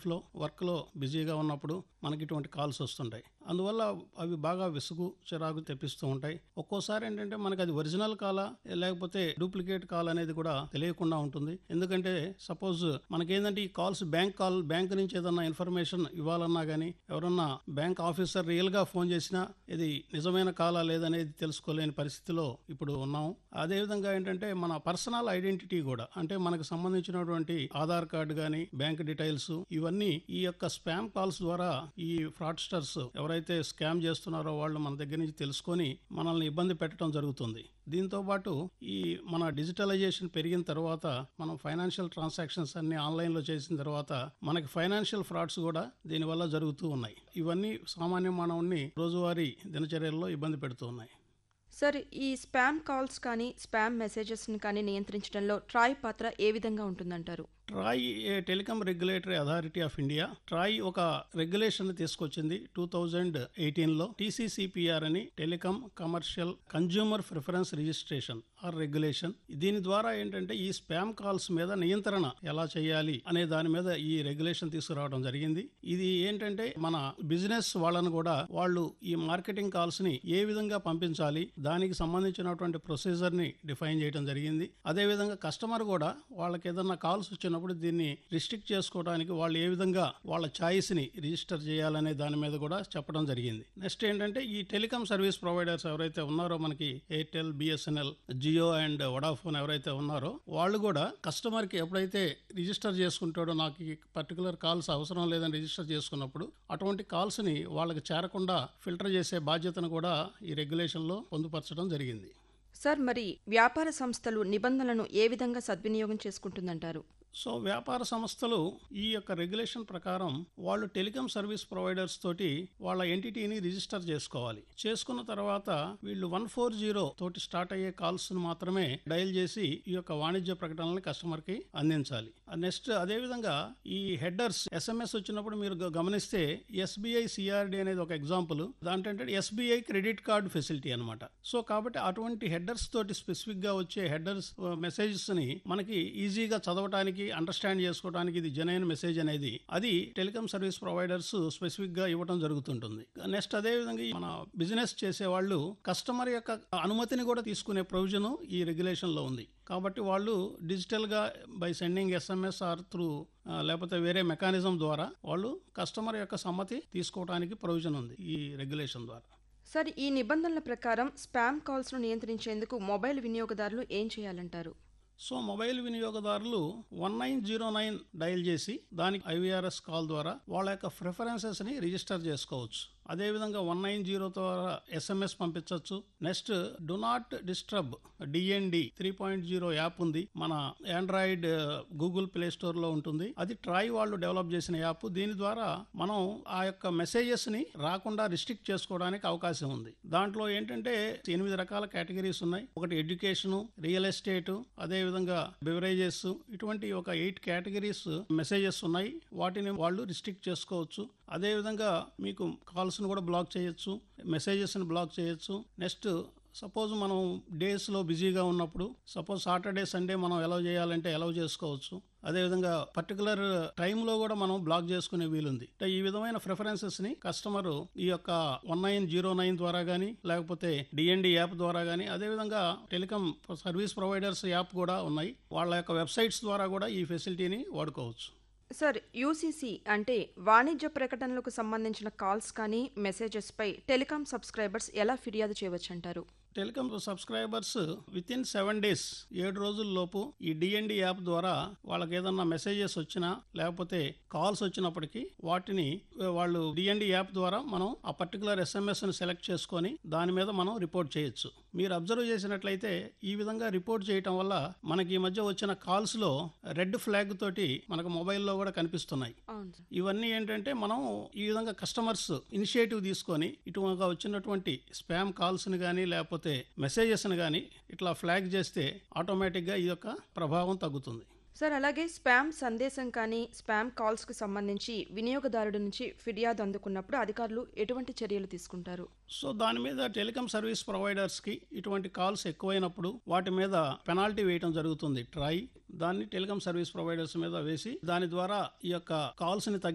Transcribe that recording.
లైఫ్లో వర్క్లో బిజీగా ఉన్నప్పుడు మనకి ఇటువంటి కాల్స్ వస్తుంటాయి అందువల్ల అవి బాగా విసుగు చిరాకు తెప్పిస్తూ ఉంటాయి ఒక్కోసారి ఏంటంటే మనకి అది ఒరిజినల్ కాలా లేకపోతే డూప్లికేట్ కాల్ అనేది కూడా తెలియకుండా ఉంటుంది ఎందుకంటే సపోజ్ మనకేంటంటే ఈ కాల్స్ బ్యాంక్ కాల్ బ్యాంక్ నుంచి ఏదన్నా ఇన్ఫర్మేషన్ ఇవ్వాలన్నా కానీ ఎవరన్నా బ్యాంక్ ఆఫీసర్ రియల్గా ఫోన్ చేసినా ఇది నిజమైన కాలా లేదనేది తెలుసుకోలేని పరిస్థితిలో ఇప్పుడు ఉన్నాం అదేవిధంగా ఏంటంటే మన పర్సనల్ ఐడెంటిటీ కూడా అంటే మనకు సంబంధించినటువంటి ఆధార్ కార్డు కానీ బ్యాంక్ డీటెయిల్స్ ఇవన్నీ ఈ యొక్క స్పామ్ కాల్స్ ద్వారా ఈ ఫ్రాడ్స్టర్స్ ఎవరైతే స్కామ్ చేస్తున్నారో వాళ్ళు మన దగ్గర నుంచి తెలుసుకొని మనల్ని ఇబ్బంది పెట్టడం జరుగుతుంది దీంతో పాటు ఈ మన డిజిటలైజేషన్ పెరిగిన తర్వాత మనం ఫైనాన్షియల్ ట్రాన్సాక్షన్స్ అన్ని ఆన్లైన్లో చేసిన తర్వాత మనకి ఫైనాన్షియల్ ఫ్రాడ్స్ కూడా దీనివల్ల జరుగుతూ ఉన్నాయి ఇవన్నీ సామాన్య మానవుడిని రోజువారీ దినచర్యల్లో ఇబ్బంది పెడుతూ ఉన్నాయి సార్ ఈ స్పామ్ కాల్స్ కానీ స్పామ్ మెసేజెస్ని కానీ నియంత్రించడంలో ట్రాయ్ పాత్ర ఏ విధంగా ఉంటుందంటారు ట్రాయ్ ఏ telecom regulatory authority of India TRAI ఒక రెగ్యులేషన్ తీసుకొచ్చింది టూ థౌజండ్ ఎయిటీన్లో టీసీసీపీఆర్ అని telecom commercial consumer preference registration or regulation దీని ద్వారా ఏంటంటే ఈ స్పామ్ కాల్స్ మీద నియంత్రణ ఎలా చేయాలి అనే దాని మీద ఈ రెగ్యులేషన్ తీసుకురావడం జరిగింది ఇది ఏంటంటే మన బిజినెస్ వాళ్ళను కూడా వాళ్ళు ఈ మార్కెటింగ్ కాల్స్ ని ఏ విధంగా పంపించాలి దానికి సంబంధించినటువంటి ప్రొసీజర్ ని డిఫైన్ చేయడం జరిగింది అదే విధంగా కస్టమర్ కూడా వాళ్ళకి ఏదన్నా కాల్స్ వచ్చినప్పుడు దీన్ని రిస్ట్రిక్ట్ చేసుకోవడానికి వాళ్ళు ఏ విధంగా వాళ్ళ ఛాయిస్ ని రిజిస్టర్ చేయాలనే దాని మీద కూడా చెప్పడం జరిగింది నెక్స్ట్ ఏంటంటే ఈ టెలికాం సర్వీస్ ప్రొవైడర్స్ ఎవరైతే ఉన్నారో మనకి Airtel BSNL Jio and Vodafone ఎవరైతే ఉన్నారో వాళ్ళు కూడా కస్టమర్ కి ఎప్పుడైతే రిజిస్టర్ చేసుకుంటాడో నాకు ఈ పర్టికులర్ కాల్స్ అవసరం లేదని రిజిస్టర్ చేసుకున్నప్పుడు అటువంటి కాల్స్ ని వాళ్ళకి చేరకుండా ఫిల్టర్ చేసే బాధ్యతను కూడా ఈ రెగ్యులేషన్ లో పొందుపరచడం జరిగింది సార్ మరి వ్యాపార సంస్థలు నిబంధనలను ఏ విధంగా సద్వినియోగం చేసుకుంటుందంటారు సో వ్యాపార సంస్థలు ఈ యొక్క రెగ్యులేషన్ ప్రకారం వాళ్ళు టెలికాం సర్వీస్ ప్రొవైడర్స్ తోటి వాళ్ళ ఎంటిటీని రిజిస్టర్ చేసుకోవాలి చేసుకున్న తర్వాత వీళ్ళు వన్ ఫోర్ జీరో తోటి స్టార్ట్ అయ్యే కాల్స్ మాత్రమే డయల్ చేసి ఈ యొక్క వాణిజ్య ప్రకటనల్ని కస్టమర్ కి అందించాలి నెక్స్ట్ అదే విధంగా ఈ హెడర్స్ ఎస్ఎంఎస్ వచ్చినప్పుడు మీరు గ- గమనిస్తే ఎస్బీఐ సిఆర్డి అనేది ఒక ఎగ్జాంపుల్ దాంట్లో ఎస్బీఐ క్రెడిట్ కార్డు ఫెసిలిటీ అన్నమాట సో కాబట్టి అటువంటి హెడర్స్ తోటి స్పెసిఫిక్ గా వచ్చే హెడర్స్ మెసేజెస్ ని మనకి ఈజీగా చదవడానికి అండర్స్టాండ్ చేసుకోవడానికి ఇది జెనైన్ మెసేజ్ అనేది అది టెలికాం సర్వీస్ ప్రొవైడర్స్ స్పెసిఫిక్ గా ఇవ్వడం జరుగుతుంటుంది నెక్స్ట్ అదే విధంగా ఈ మన బిజినెస్ చేసే వాళ్ళు కస్టమర్ యొక్క అనుమతిని కూడా తీసుకునే ప్రొవిజన్ ఈ రెగ్యులేషన్ లో ఉంది కాబట్టి వాళ్ళు డిజిటల్ గా by sending SMS or through లేకపోతే వేరే మెకానిజం ద్వారా వాళ్ళు కస్టమర్ యొక్క సమ్మతి తీసుకోవడానికి ప్రొవిజన్ ఉంది ఈ రెగ్యులేషన్ ద్వారా సార్ ఈ నిబంధనల ప్రకారం స్పామ్ కాల్స్ను నియంత్రించేందుకు మొబైల్ వినియోగదారులు ఏం చేయాలంటారు సో మొబైల్ వినియోగదారులు one nine zero nine dial చేసి దానికి ఐవీఆర్ఎస్ కాల్ ద్వారా వాళ్ళ యొక్క ప్రిఫరెన్సెస్ ని రిజిస్టర్ చేసుకోవచ్చు అదేవిధంగా వన్ నైన్ జీరో ద్వారా ఎస్ఎంఎస్ పంపించవచ్చు next do not disturb DND three point zero app ఉంది మన ఆండ్రాయిడ్ గూగుల్ ప్లే స్టోర్ లో ఉంటుంది అది ట్రాయ్ వాళ్ళు డెవలప్ చేసిన యాప్ దీని ద్వారా మనం ఆ యొక్క మెసేజెస్ ని రాకుండా రిస్ట్రిక్ట్ చేసుకోవడానికి అవకాశం ఉంది దాంట్లో ఏంటంటే ఎనిమిది రకాల కేటగిరీస్ ఉన్నాయి ఒకటి ఎడ్యుకేషన్ రియల్ ఎస్టేట్ అదే విధంగా బెవరేజెస్ ఇటువంటి ఒక ఎయిట్ కేటగిరీస్ మెసేజెస్ ఉన్నాయి వాటిని వాళ్ళు రిస్ట్రిక్ట్ చేసుకోవచ్చు అదే విధంగా మీకు కాల్స్ను కూడా బ్లాక్ చేయొచ్చు మెసేజెస్ని బ్లాక్ చేయొచ్చు నెక్స్ట్ సపోజ్ మనం డేస్లో బిజీగా ఉన్నప్పుడు సపోజ్ సాటర్డే సండే మనం ఎలవ్ చేయాలంటే ఎలవ్ చేసుకోవచ్చు అదేవిధంగా పర్టికులర్ టైంలో కూడా మనం బ్లాక్ చేసుకునే వీలుంది అంటే ఈ విధమైన ప్రిఫరెన్సెస్ ని కస్టమర్ ఈ యొక్క వన్ నైన్ జీరో నైన్ ద్వారా కానీ లేకపోతే డిఎన్డి యాప్ ద్వారా కానీ అదేవిధంగా టెలికాం సర్వీస్ ప్రొవైడర్స్ యాప్ కూడా ఉన్నాయి వాళ్ళ యొక్క వెబ్సైట్స్ ద్వారా కూడా ఈ ఫెసిలిటీని వాడుకోవచ్చు సార్ యూసీసీ అంటే వాణిజ్య ప్రకటనలకు సంబంధించిన కాల్స్ కానీ మెసేజెస్పై టెలికాం సబ్స్క్రైబర్స్ ఎలా ఫిర్యాదు చేయవచ్చు అంటారు telecom subscribers within seven days ఏడు రోజుల లోపు ఈ డిఎన్డి యాప్ ద్వారా వాళ్ళకి ఏదన్నా మెసేజెస్ వచ్చినా లేకపోతే కాల్స్ వచ్చినప్పటికీ వాటిని వాళ్ళు డిఎన్డి యాప్ ద్వారా మనం ఆ పర్టికులర్ ఎస్ఎంఎస్ ని సెలెక్ట్ చేసుకొని దాని మీద మనం రిపోర్ట్ చేయొచ్చు మీరు అబ్జర్వ్ చేసినట్లయితే ఈ విధంగా రిపోర్ట్ చేయటం వల్ల మనకి ఈ మధ్య వచ్చిన కాల్స్ లో రెడ్ ఫ్లాగ్ తోటి మనకు మొబైల్లో కూడా కనిపిస్తున్నాయి అవును సార్ ఇవన్నీ ఏంటంటే మనం ఈ విధంగా కస్టమర్స్ ఇనిషియేటివ్ తీసుకొని ఇటుగా వచ్చినటువంటి స్పామ్ కాల్స్ని కానీ లేకపోతే మెసేజెస్ని కానీ ఇట్లా ఫ్లాగ్ చేస్తే ఆటోమేటిక్గా ఈ యొక్క ప్రభావం తగ్గుతుంది సార్ అలాగే స్పామ్ సందేశం కానీ స్పామ్ కాల్స్కి సంబంధించి వినియోగదారుడి నుంచి ఫిర్యాదు అందుకున్నప్పుడు అధికారులు ఎటువంటి చర్యలు తీసుకుంటారు సో దాని మీద టెలికాం సర్వీస్ ప్రొవైడర్స్ కి ఇటువంటి కాల్స్ ఎక్కువైనప్పుడు వాటి మీద పెనాల్టీ వేయడం జరుగుతుంది ట్రై దాన్ని టెలికాం సర్వీస్ ప్రొవైడర్స్ మీద వేసి దాని ద్వారా ఈ యొక్క కాల్స్ ని